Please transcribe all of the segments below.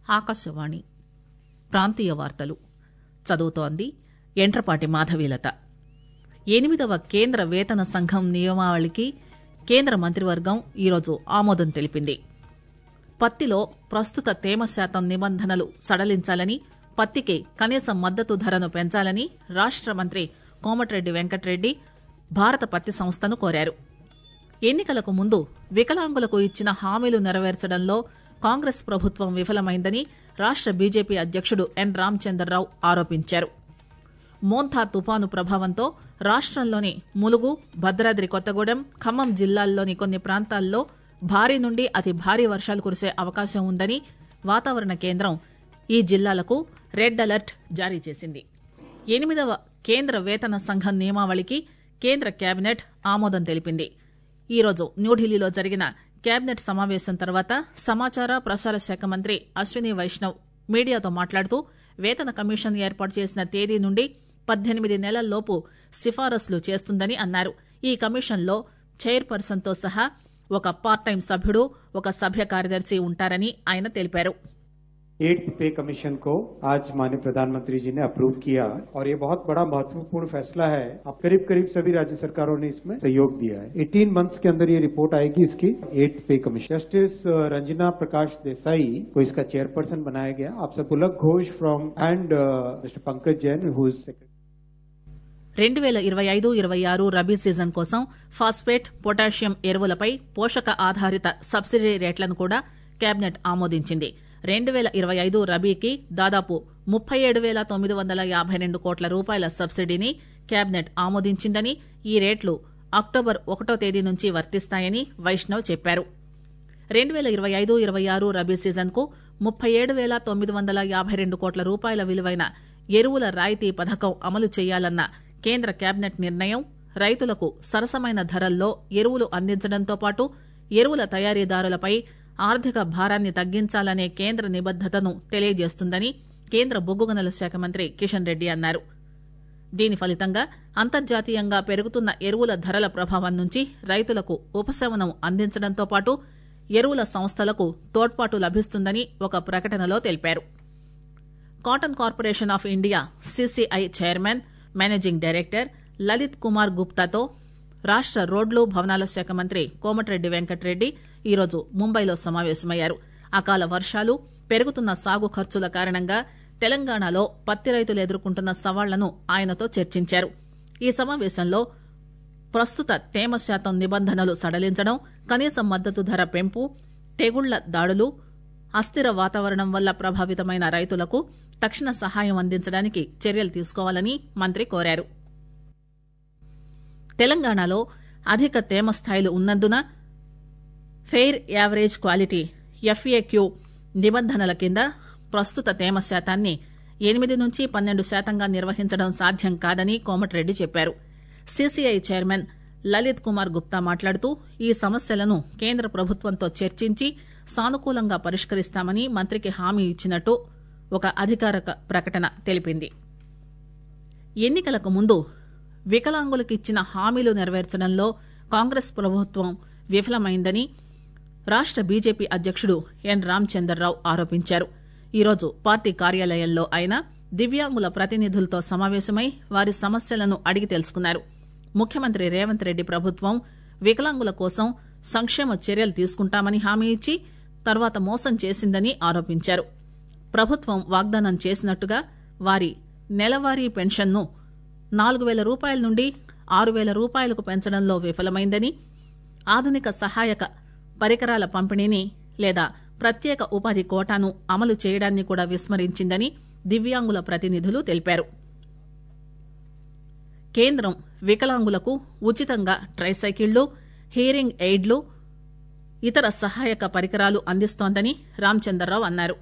ఆకాశవాణి ప్రాంతీయ వార్తలు చదువుతోంది ఎంట్రపాటి మాధవీలత ఎనిమిదవ కేంద్ర వేతన సంఘం నియమావళికి కేంద్ర మంత్రివర్గం ఈరోజు ఆమోదం తెలిపింది పత్తిలో ప్రస్తుత తేమ శాతం నిబంధనలు సడలించాలని పత్తికి కనీస మద్దతు ధరను పెంచాలని రాష్ట మంత్రి కోమటిరెడ్డి వెంకటరెడ్డి భారత పత్తి సంస్థను కోరారు ఎన్నికలకు ముందు వికలాంగులకు ఇచ్చిన హామీలు నెరవేర్చడంలో కాంగ్రెస్ ప్రభుత్వం విఫలమైందని రాష్ట బీజేపీ అధ్యకుడు ఎన్ రామచంద్రరావు ఆరోపించారు మోంథా తుపాను ప్రభావంతో రాష్టంలోని ములుగు భద్రాద్రి కొత్తగూడెం ఖమ్మం జిల్లాల్లోని కొన్ని ప్రాంతాల్లో భారీ నుండి అతి భారీ వర్షాలు కురిసే అవకాశం ఉందని వాతావరణ కేంద్రం ఈ జిల్లాలకు రెడ్ అలర్ట్ జారీ చేసింది ఎనిమిదవ కేంద్ర వేతన సంఘం నియమావళికి కేంద్ర కేబినెట్ ఆమోదం తెలిపింది ఈరోజు న్యూఢిల్లీలో జరిగిన కేబినెట్ సమావేశం తర్వాత సమాచార ప్రసార శాఖ మంత్రి అశ్విని వైష్ణవ్ మీడియాతో మాట్లాడుతూ వేతన కమిషన్ ఏర్పాటు చేసిన తేదీ నుండి పద్దెనిమిది నెలల్లోపు సిఫారసులు చేస్తుందని అన్నారు ఈ కమిషన్లో చైర్పర్సన్తో సహా ఒక పార్ట్ టైం సభ్యుడు ఒక సభ్య కార్యదర్శి ఉంటారని ఆయన తెలిపారు एट्थ पे कमीशन को आज माननीय प्रधानमंत्री जी ने अप्रूव किया और ये बहुत बड़ा महत्वपूर्ण फैसला है अब करीब करीब सभी राज्य सरकारों ने इसमें सहयोग दिया है 18 मंथ्स के अंदर ये रिपोर्ट आएगी इसकी eighth pay commission justice Ranjana Prakash Desai को इसका चेयरपर्सन बनाया गया आप सब Pulak Ghosh from and mister Pankaj Jain who is secretary రెండు పేల ఇరవై ఐదు ఇరవై ఆరు రబీ సీజన్ కోసం ఫాస్ఫేట్ పొటాషియం ఎరువులపై పోషక ఆధారిత సబ్సిడీ రేట్లను కూడా కేబినెట్ ఆమోదించింది రెండు పేల ఇరవై ఐదు రబీకి దాదాపు ముప్పై ఏడు పేల తొమ్మిది వందల యాభై రెండు కోట్ల రూపాయల సబ్సిడీని కేబినెట్ ఆమోదించిందని ఈ రేట్లు అక్టోబర్ ఒకటో తేదీ నుంచి వర్తిస్తాయని వైష్ణవ్ చెప్పారు రెండు పేల ఇరవై ఐదు ఇరవై ఆరు రబీ సీజన్ కు ముప్పై ఏడు పేల తొమ్మిది వందల యాభై రెండు కోట్ల రూపాయల విలువైన ఎరువుల రాయితీ పథకం అమలు చేయాలన్న కేంద్ర కేబినెట్ నిర్ణయం రైతులకు సరసమైన ధరల్లో ఎరువులు అందించడంతో పాటు ఎరువుల తయారీదారులపై ఆర్థిక భారాన్ని తగ్గించాలనే కేంద్ర నిబద్దతను తెలియజేస్తుందని కేంద్ర బొగ్గు గనుల శాఖ మంత్రి కిషన్ రెడ్డి అన్నారు దీని ఫలితంగా అంతర్జాతీయంగా పెరుగుతున్న ఎరువుల ధరల ప్రభావం నుంచి రైతులకు ఉపశమనం అందించడంతో పాటు ఎరువుల సంస్థలకు తోడ్పాటు లభిస్తుందని ఒక ప్రకటనలో తెలిపారు cotton corporation of India CCI chairman managing director Lalit Kumar గుప్తాతో రాష్ట రోడ్లు భవనాల శాఖ మంత్రి కోమటిరెడ్డి వెంకటరెడ్డి ఈరోజు ముంబైలో సమావేశమయ్యారు అకాల వర్షాలు పెరుగుతున్న సాగు ఖర్చుల కారణంగా తెలంగాణలో పత్తి రైతులు ఎదుర్కొంటున్న సవాళ్లను ఆయనతో చర్చించారు ఈ సమావేశంలో ప్రస్తుత తేమ శాతం నిబంధనలు సడలించడం కనీస మద్దతు ధర పెంపు తెగుళ్ల దాడులు అస్థిర వాతావరణం వల్ల ప్రభావితమైన రైతులకు తక్షణ సహాయం అందించడానికి చర్యలు తీసుకోవాలని మంత్రి కోరారు తెలంగాణలో అధిక తేమ స్థాయిలు ఉన్నందున ఫెయిర్ యావరేజ్ క్వాలిటీ ఎఫ్ఏక్యూ నిబంధనల కింద ప్రస్తుత తేమ శాతాన్ని ఎనిమిది నుంచి పన్నెండు శాతంగా నిర్వహించడం సాధ్యం కాదని కోమటిరెడ్డి చెప్పారు సీసీఐ చైర్మన్ లలిత్ కుమార్ గుప్తా మాట్లాడుతూ ఈ సమస్యలను కేంద్ర ప్రభుత్వంతో చర్చించి సానుకూలంగా పరిష్కరిస్తామని మంత్రికి హామీ ఇచ్చినట్టు ఒక అధికారిక ప్రకటన తెలిపింది ఎన్నికలకు ముందు వికలాంగులకు ఇచ్చిన హామీలు నెరవేర్చడంలో కాంగ్రెస్ ప్రభుత్వం విఫలమైందని రాష్ట బీజేపీ అధ్యకుడు ఎన్ రామచంద్రరావు ఆరోపించారు ఈరోజు పార్టీ కార్యాలయంలో ఆయన దివ్యాంగుల ప్రతినిధులతో సమావేశమై వారి సమస్యలను అడిగి తెలుసుకున్నారు ముఖ్యమంత్రి రేవంత్ రెడ్డి ప్రభుత్వం వికలాంగుల కోసం సంక్షేమ చర్యలు తీసుకుంటామని హామీ ఇచ్చి తర్వాత మోసం చేసిందని ఆరోపించారు ప్రభుత్వం వాగ్దానం చేసినట్టుగా వారి నెలవారీ పెన్షన్ను నాలుగు పేల రూపాయల నుండి ఆరు పేల రూపాయలకు పెంచడంలో విఫలమైందని ఆధునిక సహాయక పరికరాల పంపిణీని లేదా ప్రత్యేక ఉపాధి కోటాను అమలు చేయడాన్ని కూడా విస్మరించిందని దివ్యాంగుల ప్రతినిధులు తెలిపారు కేంద్రం వికలాంగులకు ఉచితంగా ట్రైసైకిళ్లు హీరింగ్ ఎయిడ్లు ఇతర సహాయక పరికరాలు అందిస్తోందని రామచంద్రరావు అన్నారు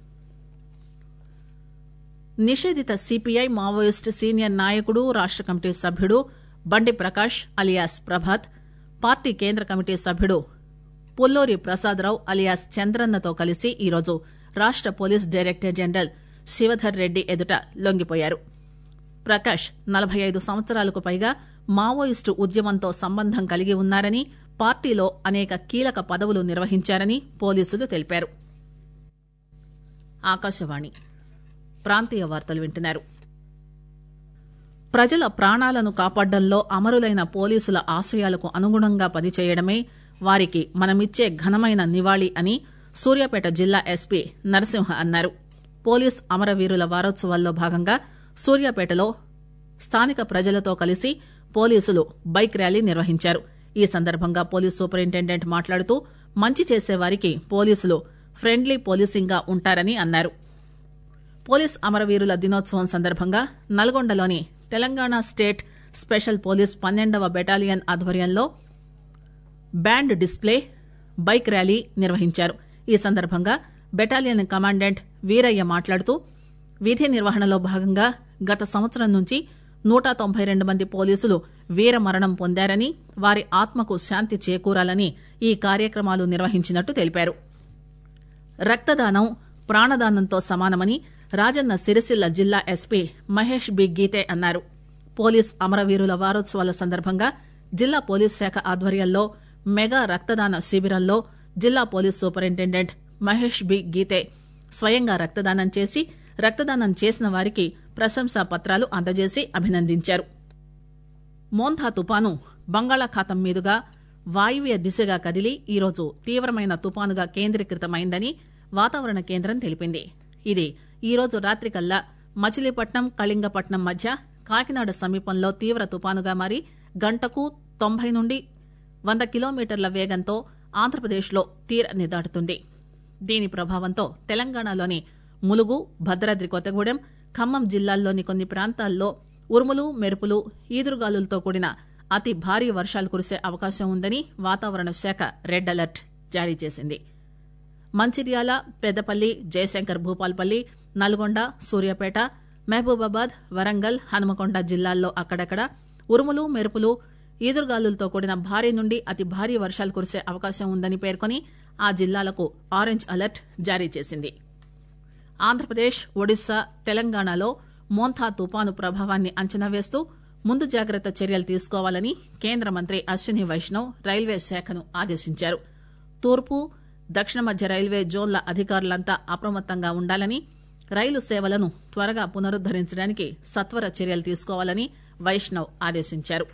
నిషేధిత సిపిఐ మావోయిస్టు సీనియర్ నాయకుడు రాష్ట కమిటీ సభ్యుడు బండి ప్రకాష్ అలియాస్ ప్రభాత్ పార్టీ కేంద్ర కమిటీ సభ్యుడు పుల్లూరి ప్రసాదరావు అలియాస్ చంద్రన్నతో కలిసి ఈరోజు రాష్ట police director general Shivdhar Reddy ఎదుట లొంగిపోయారు ప్రకాష్ నలభై ఐదు సంవత్సరాలకు పైగా మావోయిస్టు ఉద్యమంతో సంబంధం కలిగి ఉన్నారని పార్టీలో అనేక కీలక పదవులు నిర్వహించారని పోలీసులు తెలిపారు ఆకాశవాణి ప్రాంతీయ వార్తలు వింటున్నారు ప్రజల ప్రాణాలను కాపాడడంలో అమరులైన పోలీసుల ఆశయాలకు అనుగుణంగా పనిచేయడమే వారికి మనమిచ్చే ఘనమైన నివాళి అని సూర్యాపేట జిల్లా ఎస్పీ నరసింహ అన్నారు పోలీస్ అమరవీరుల వారోత్సవాల్లో భాగంగా సూర్యాపేటలో స్థానిక ప్రజలతో కలిసి పోలీసులు బైక్ ర్యాలీ నిర్వహించారు ఈ సందర్భంగా పోలీస్ సూపరింటెండెంట్ మాట్లాడుతూ మంచి చేసేవారికి పోలీసులు ఫ్రెండ్లీ పోలీసింగ్ గా ఉంటారని అన్నారు పోలీస్ అమరవీరుల దినోత్సవం సందర్భంగా నల్గొండలోని తెలంగాణ స్టేట్ స్పెషల్ పోలీస్ పన్నెండవ బెటాలియన్ ఆధ్వర్యంలో బ్యాండ్ డిస్ప్లే బైక్ ర్యాలీ నిర్వహించారు ఈ సందర్భంగా బెటాలియన్ కమాండెంట్ వీరయ్య మాట్లాడుతూ విధి నిర్వహణలో భాగంగా గత సంవత్సరం నుంచి నూట తొంభై రెండు మంది పోలీసులు వీరమరణం పొందారని వారి ఆత్మకు శాంతి చేకూరాలని ఈ కార్యక్రమాలు నిర్వహించినట్టు తెలిపారు రక్తదానం ప్రాణదానంతో సమానమని రాజన్న సిరిసిల్ల జిల్లా ఎస్పీ మహేష్ బి గీతే అన్నారు పోలీస్ అమరవీరుల వారోత్సవాల సందర్భంగా జిల్లా పోలీస్ శాఖ ఆధ్వర్యంలో మెగా రక్తదాన శిబిరంలో జిల్లా police superintendent Mahesh B Geete స్వయంగా రక్తదానం చేసి రక్తదానం చేసిన వారికి ప్రశంసా పత్రాలు అందజేసి అభినందించారు మోంథా తుపాను బంగాళాఖాతం మీదుగా వాయువ్య దిశగా కదిలి ఈరోజు తీవ్రమైన తుపానుగా కేంద్రీకృతమైందని వాతావరణ కేంద్రం తెలిపింది ఇది ఈరోజు రాత్రికల్లా మచిలీపట్నం కళింగపట్నం మధ్య కాకినాడ సమీపంలో తీవ్ర తుపానుగా మారి గంటకు తొంభై నుండి వంద కిలోమీటర్ల వేగంతో ఆంధ్రప్రదేశ్లో తీరాన్ని దాటుతుంది దీని ప్రభావంతో తెలంగాణలోని ములుగు భద్రాద్రి కొత్తగూడెం ఖమ్మం జిల్లాల్లోని కొన్ని ప్రాంతాల్లో ఉరుములు మెరుపులు ఈదురుగాలులతో కూడిన అతి భారీ వర్షాలు కురిసే అవకాశం ఉందని వాతావరణ శాఖ రెడ్ అలర్ట్ జారీ చేసింది మంచిర్యాల పెద్దపల్లి జయశంకర్ భూపాల్పల్లి నల్గొండ సూర్యాపేట మహబూబాబాద్ వరంగల్ హనుమకొండ జిల్లాల్లో అక్కడక్కడ ఉరుములు మెరుపులు ఈదురుగాలులతో కూడిన భారీ నుండి అతి భారీ వర్షాలు కురిసే అవకాశం ఉందని పేర్కొని ఆ జిల్లాలకు ఆరెంజ్ అలర్ట్ జారీ చేసింది ఆంధ్రప్రదేశ్ ఒడిశా తెలంగాణలో మోంథా తుపాను ప్రభావాన్ని అంచనా వేస్తూ ముందు జాగ్రత్త చర్యలు తీసుకోవాలని కేంద్ర మంత్రి అశ్విని వైష్ణవ్ రైల్వే శాఖను ఆదేశించారు తూర్పు దక్షిణ మధ్య రైల్వే జోన్ల అధికారులంతా అప్రమత్తంగా ఉండాలని రైలు సేవలను త్వరగా పునరుద్దరించడానికి సత్వర చర్యలు తీసుకోవాలని వైష్ణవ్ ఆదేశించారు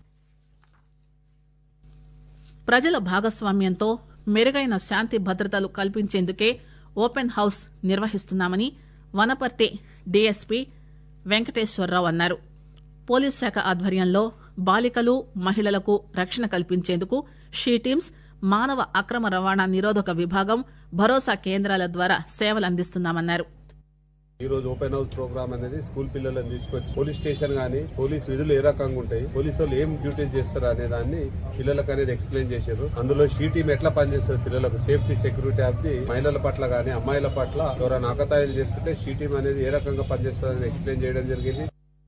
ప్రజల భాగస్వామ్యంతో మెరుగైన శాంతి భద్రతలు కల్పించేందుకే ఓపెన్ హౌస్ నిర్వహిస్తున్నామని వనపర్తి డీఎస్పీ వెంకటేశ్వరరావు అన్నారు పోలీస్ శాఖ ఆధ్వర్యంలో బాలికలు మహిళలకు రక్షణ కల్పించేందుకు షీ టీమ్స్ మానవ అక్రమ రవాణా నిరోధక విభాగం భరోసా కేంద్రాల ద్వారా సేవలు అందిస్తున్నామన్నారు ఈ రోజు ఓపెన్ హౌస్ ప్రోగ్రామ్ అనేది స్కూల్ పిల్లలను తీసుకొచ్చి పోలీస్ స్టేషన్ గానీ పోలీస్ విధులు ఏ రకంగా ఉంటాయి పోలీసు వాళ్ళు ఏం డ్యూటీస్ చేస్తారు అనే దాన్ని పిల్లలకు అనేది ఎక్స్ప్లెయిన్ చేశారు అందులో షీ టీమ్ ఎట్లా పనిచేస్తుంది పిల్లలకు సేఫ్టీ సెక్యూరిటీ ఆఫ్ ది మహిళల పట్ల గానీ అమ్మాయిల పట్ల ఎవరైనా ఆకతాయిలు చేస్తుంటే షీ టీమ్ అనేది ఏ రకంగా పనిచేస్తుందని ఎక్స్ప్లెయిన్ చేయడం జరిగింది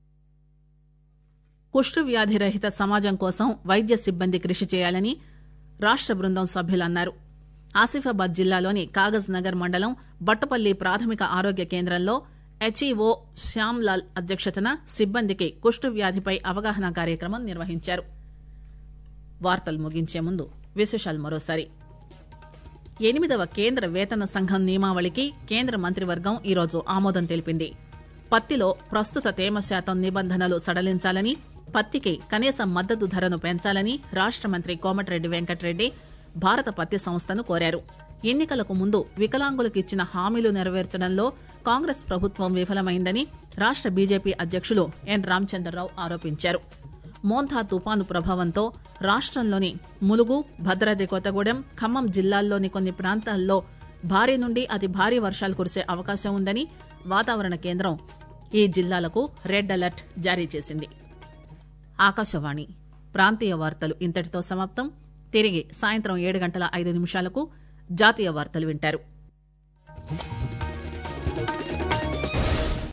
కుష్టు వ్యాధి రహిత సమాజం కోసం వైద్య సిబ్బంది కృషి చేయాలని రాష్ట బృందం సభ్యులు అన్నారు ఆసిఫాబాద్ జిల్లాలోని కాగజ్ నగర్ మండలం బట్టపల్లి ప్రాథమిక ఆరోగ్య కేంద్రంలో హెచ్ఈఓ శ్యామ్ లాల్ అధ్యక్షతన సిబ్బందికి కుష్టు వ్యాధిపై అవగాహన కార్యక్రమం నిర్వహించారు వార్తలు ముగించే ముందు విశేషాలు మరోసారి ఎనిమిదవ కేంద్ర వేతన సంఘం నియమావళికి కేంద్ర మంత్రివర్గం ఈరోజు ఆమోదం తెలిపింది పత్తిలో ప్రస్తుత తేమ శాతం నిబంధనలు సడలించాలని పత్తికి కనీస మద్దతు ధరను పెంచాలని రాష్ట మంత్రి కోమటిరెడ్డి వెంకటరెడ్డి భారత పత్తి సంస్థను కోరారు ఎన్నికలకు ముందు వికలాంగులకు ఇచ్చిన హామీలు నెరవేర్చడంలో కాంగ్రెస్ ప్రభుత్వం విఫలమైందని రాష్ట బీజేపీ అధ్యక్షులు ఎన్ రామచంద్రరావు ఆరోపించారు మోంథా తుపాను ప్రభావంతో రాష్టంలోని ములుగు భద్రాద్రి కొత్తగూడెం ఖమ్మం జిల్లాల్లోని కొన్ని ప్రాంతాల్లో భారీ నుండి అతి భారీ వర్షాలు కురిసే అవకాశం ఉందని వాతావరణ కేంద్రం ఈ జిల్లాలకు రెడ్ అలర్ట్ జారీ చేసింది ఆకాశవాణి ప్రాంతీయ వార్తలు ఇంతటితో సమాప్తం తిరిగి సాయంత్రం ఏడు గంటల ఐదు నిమిషాలకు జాతీయ వార్తలు వింటారు